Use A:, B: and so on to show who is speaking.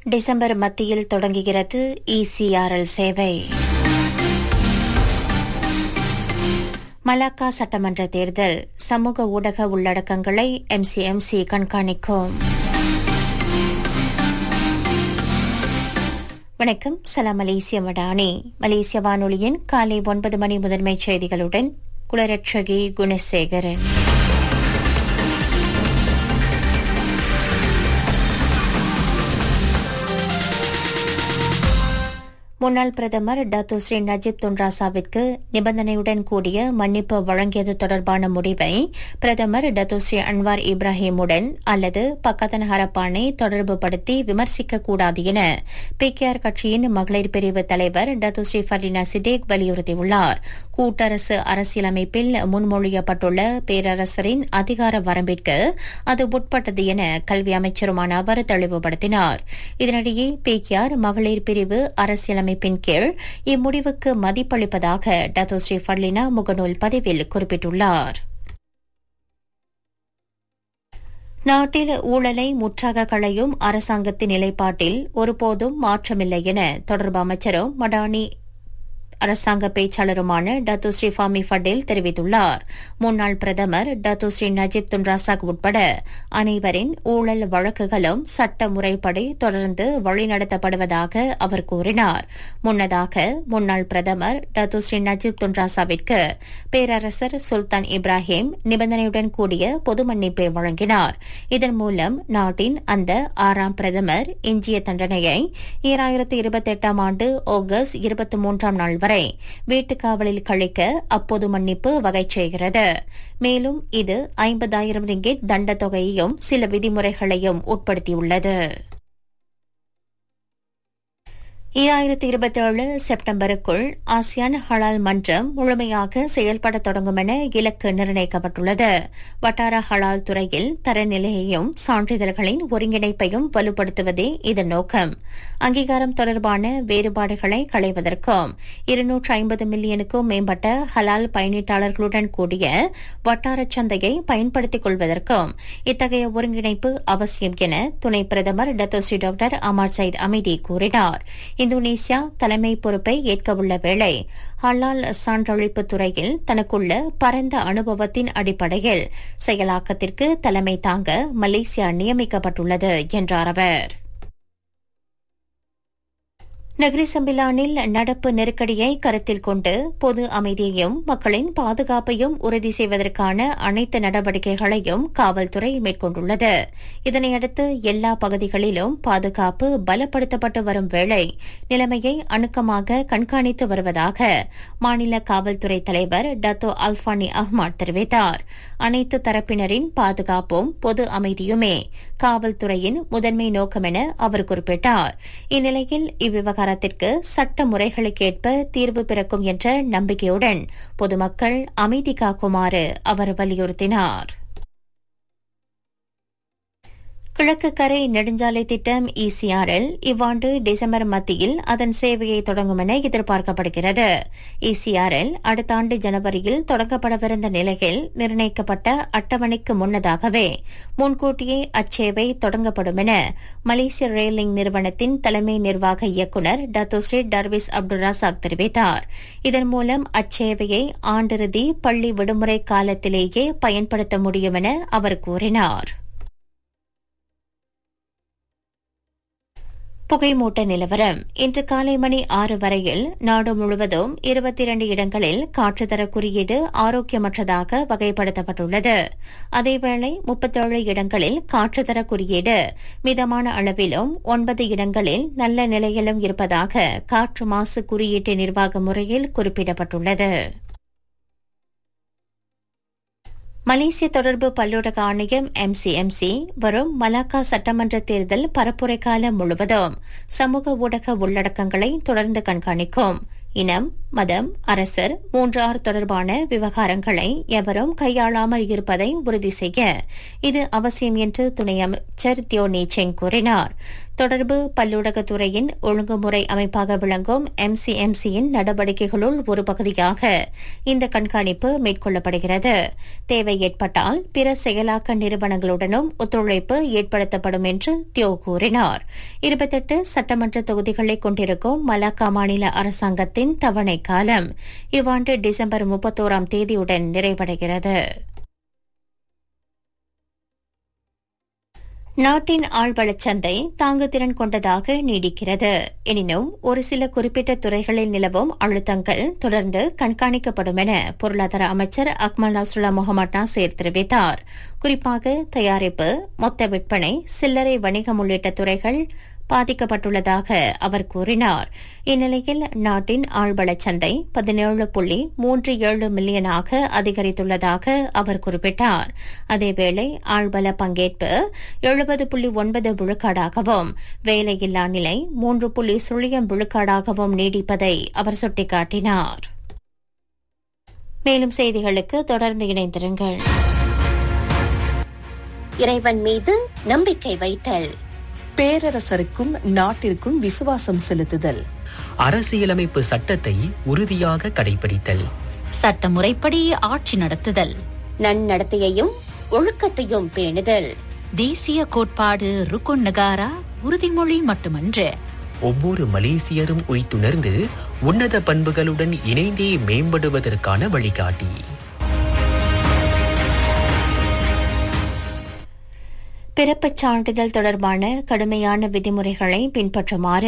A: December மத்தியில் தொடங்குகிறது ECRL சேவை மலாக்கா சட்டமன்ற தேர்தல் சமூக ஊடக உள்ளடக்கங்களை எம்சிஎம்சி கண்காணிக்கும் வணக்கம் சலாம் மலேசிய மடானி மலேசிய வானொலியின் காலை ஒன்பது மணி முதன்மை செய்திகளுடன் குலரட்சகி குணசேகரன் முன்னாள் பிரதமர் டத்து ஸ்ரீ நஜீப் துன்ராசாவிற்கு நிபந்தனையுடன் கூடிய மன்னிப்பு வழங்கியது தொடர்பான முடிவை பிரதமர் டத்து ஸ்ரீ அன்வார் இப்ராஹிமுடன் அல்லது பக்கத்தன் ஹரப்பானை தொடர்பு படுத்தி விமர்சிக்க கூடாது என பிகேஆர் கட்சியின் மகளிர் பிரிவு தலைவர் டத்து ஸ்ரீ ஃபர்லினா சிடேக் வலியுறுத்தியுள்ளார் கூட்டரசு அரசியலமைப்பில் முன்மொழியப்பட்டுள்ள பேரரசரின் அதிகார வரம்பிற்கு அது உட்பட்டது என கல்வி அமைச்சருமான அவர் தெளிவுபடுத்தினார் இதனிடையே பிகேஆர் மகளிர் பிரிவு அரசியலமைப்பு அமைப்பின் கீழ் இம்முடிவுக்கு மதிப்பளிப்பதாக டத்தோ ஸ்ரீ ஃபர்லினா முகநூல் பதிவில் குறிப்பிட்டுள்ளார் நாட்டில் ஊழலை முற்றாக களையும் அரசாங்கத்தின் நிலைப்பாட்டில் ஒருபோதும் மாற்றமில்லை என தொடர்பு அமைச்சரும் மடானி அரசாங்க பேச்சாளருமான டத்து ஸ்ரீ ஃபாமி ஃபட்டேல் தெரிவித்துள்ளார் முன்னாள் பிரதமர் டத்து ஸ்ரீ நஜீப் துன்ராசாக் உட்பட அனைவரின் ஊழல் வழக்குகளும் சட்ட முறைப்படி தொடர்ந்து வழிநடத்தப்படுவதாக அவர் கூறினார் முன்னதாக முன்னாள் பிரதமர் டத்து ஸ்ரீ நஜீப் துன்ராசாவிற்கு பேரரசர் சுல்தான் இப்ராஹிம் நிபந்தனையுடன் கூடிய பொது மன்னிப்பை வழங்கினார் இதன் மூலம் நாட்டின் அந்த ஆறாம் பிரதமர் எஞ்சிய தண்டனையை ஈராயிரத்து இருபத்தெட்டாம் ஆண்டு ஆகஸ்ட் இருபத்தி மூன்றாம் நாள் வரை வீட்டுக்காவலில் கழிக்க அப்போது மன்னிப்பு வகை செய்கிறது மேலும் இது ஐம்பதாயிரம் ரிங்கெட் தண்ட தொகையையும் சில விதிமுறைகளையும் உட்படுத்தியுள்ளது ஈராயிரத்தி இருபத்தேழு செப்டம்பருக்குள் ஆசியான் ஹலால் மன்றம் முழுமையாக செயல்பட தொடங்கும் என இலக்கு நிர்ணயிக்கப்பட்டுள்ளது வட்டார ஹலால் துறையில் தரநிலையையும் சான்றிதழ்களின் ஒருங்கிணைப்பையும் வலுப்படுத்துவதே இதன் நோக்கம் அங்கீகாரம் தொடர்பான வேறுபாடுகளை களைவதற்கும் இருநூற்று ஐம்பது மில்லியனுக்கும் மேம்பட்ட ஹலால் பயனீட்டாளர்களுடன் கூடிய வட்டார சந்தையை பயன்படுத்திக் கொள்வதற்கும் இத்தகைய ஒருங்கிணைப்பு அவசியம் என துணை பிரதமர் Dato Sri doctor Ahmad Zahid Hamidi கூறினார் இந்தோனேசியா தலைமை பொறுப்பை ஏற்கவுள்ள வேளை ஹலால் சான்றழிப்பு துறையில் தனக்குள்ள பரந்த அனுபவத்தின் அடிப்படையில் செயலாக்கத்திற்கு தலைமை தாங்க மலேசியா நியமிக்கப்பட்டுள்ளது என்றார் அவர் நகரி சம்பிலானில் நடப்பு நெருக்கடியை கருத்தில் கொண்டு பொது அமைதியையும் மக்களின் பாதுகாப்பையும் உறுதி செய்வதற்கான அனைத்து நடவடிக்கைகளையும் காவல்துறை மேற்கொண்டுள்ளது இதனையடுத்து எல்லா பகுதிகளிலும் பாதுகாப்பு பலப்படுத்தப்பட்டு வரும் வேளை நிலைமையை அணுக்கமாக கண்காணித்து வருவதாக மாநில காவல்துறை தலைவர் டத்தோ அல்பானி அஹ்மத் தெரிவித்தார் அனைத்து தரப்பினரின் பாதுகாப்பும் பொது அமைதியுமே காவல்துறையின் முதன்மை நோக்கம் என அவர் குறிப்பிட்டார் இந்நிலையில் இவ்விவகாரம் விவகாரத்திற்கு சட்ட முறைகளுக்கேற்ப தீர்வு பிறக்கும் என்ற நம்பிக்கையுடன் பொதுமக்கள் அமைதி காக்குமாறு அவர் வலியுறுத்தினார் கிழக்கு கரை நெடுஞ்சாலை திட்டம் இசிஆர்எல் இவ்வாண்டு டிசம்பர் மத்தியில் அதன் சேவையை தொடங்கும் என எதிர்பார்க்கப்படுகிறது இசிஆர்எல் அடுத்த ஆண்டு ஜனவரியில் தொடங்கப்படவிருந்த நிலையில் நிர்ணயிக்கப்பட்ட அட்டவணைக்கு முன்னதாகவே முன்கூட்டியே அச்சேவை தொடங்கப்படும் என மலேசிய ரயிலிங் நிறுவனத்தின் தலைமை நிர்வாக இயக்குநர் டத்தோஸ்ரீ டர்விஸ் அப்துல் ரசாக் தெரிவித்தார் இதன் மூலம் அச்சேவையை ஆண்டிறுதி பள்ளி விடுமுறை காலத்திலேயே பயன்படுத்த முடியும் என அவர் கூறினார் புகைமூட்ட நிலவரம் இன்று காலை மணி ஆறு வரையில் நாடு முழுவதும் இருபத்தி இரண்டு இடங்களில் காற்றுத்தர குறியீடு ஆரோக்கியமற்றதாக வகைப்படுத்தப்பட்டுள்ளது அதேவேளை முப்பத்தேழு இடங்களில் காற்றுத்தர குறியீடு மிதமான அளவிலும் ஒன்பது இடங்களில் நல்ல நிலையிலும் இருப்பதாக காற்று மாசு குறியீட்டு நிர்வாக முறையில் குறிப்பிடப்பட்டுள்ளது மலேசிய தொடர்பு பல்லூடக ஆணையம் எம்சிஎம்சி வரும் மலாக்கா சட்டமன்ற தேர்தல் பரப்புரை காலம் முழுவதும் சமூக ஊடக உள்ளடக்கங்களை தொடர்ந்து கண்காணிக்கும் இனம் மதம் அரசர் மூன்றார் தொடர்பான விவகாரங்களை எவரும் கையாளாமல் இருப்பதை உறுதி செய்ய இது அவசியம் என்று துணை அமைச்சர் தியோ நீச்செங் கூறினார் தொடர்பு பல்லூடகத்துறையின் ஒழுங்குமுறை அமைப்பாக விளங்கும் எம்சிஎம்சியின் நடவடிக்கைகளுள் ஒரு பகுதியாக இந்த கண்காணிப்பு மேற்கொள்ளப்படுகிறது தேவை ஏற்பட்டால் பிற செயலாக்க நிறுவனங்களுடனும் ஒத்துழைப்பு ஏற்படுத்தப்படும் என்று தியோ கூறினார் இருபத்தெட்டு சட்டமன்ற தொகுதிகளை கொண்டிருக்கும் மலாக்கா மாநில அரசாங்கத்தின் தவணை காலம் இவ்வாண்டு டிசம்பர் முப்பத்தோராம் தேதியுடன் நிறைவடைகிறது நாட்டின் ஆழ்வளச் சந்தை தாங்குதிறன் கொண்டதாக நீடிக்கிறது எனினும் ஒரு சில குறிப்பிட்ட துறைகளில் நிலவும் அழுத்தங்கள் தொடர்ந்து கண்காணிக்கப்படும் என பொருளாதார அமைச்சர் அக்மல் நஸ்ருல்லா முகமது நாசேர் தெரிவித்தார் குறிப்பாக தயாரிப்பு மொத்த விற்பனை சில்லறை வணிகம் உள்ளிட்ட துறைகள் பாதிக்கப்பட்டுள்ளதாக அவர் கூறினார் இந்நிலையில் நாட்டின் ஆழ்வளச் சந்தை பதினேழு புள்ளி மூன்று ஏழு மில்லியனாக அதிகரித்துள்ளதாக அவர் குறிப்பிட்டார் அதேவேளை ஆழ்வல பங்கேற்பு எழுபது புள்ளி ஒன்பது விழுக்காடாகவும் வேலையில்லா நிலை மூன்று புள்ளி சுழியம் விழுக்காடாகவும் நீடிப்பதை அவர் சுட்டிக்காட்டினார் மேலும் செய்திகளுக்கு தொடர்ந்து இணைந்திருங்கள்
B: இறைவன் மீது நம்பிக்கை வைத்தல்
C: பேரரசருக்கும் நாட்டிற்கும் விசுவாசம் செலுத்துதல்
D: அரசியலமைப்பு சட்டத்தை உறுதியாக கடைபிடித்தல்
E: சட்டமுறைப்படி ஆட்சி நடத்துதல்
B: நன்னடத்தையையும் ஒழுக்கத்தையும் பேணுதல்
E: தேசிய கோட்பாடு ருக்குன் நகாரா உறுதிமொழி மட்டுமன்று
D: ஒவ்வொரு மலேசியரும் உய்த்துணர்ந்து உன்னத பண்புகளுடன் இணைந்தே மேம்படுவதற்கான வழிகாட்டி
A: பிறப்புச் சான்றிதழ் தொடர்பான கடுமையான விதிமுறைகளை பின்பற்றுமாறு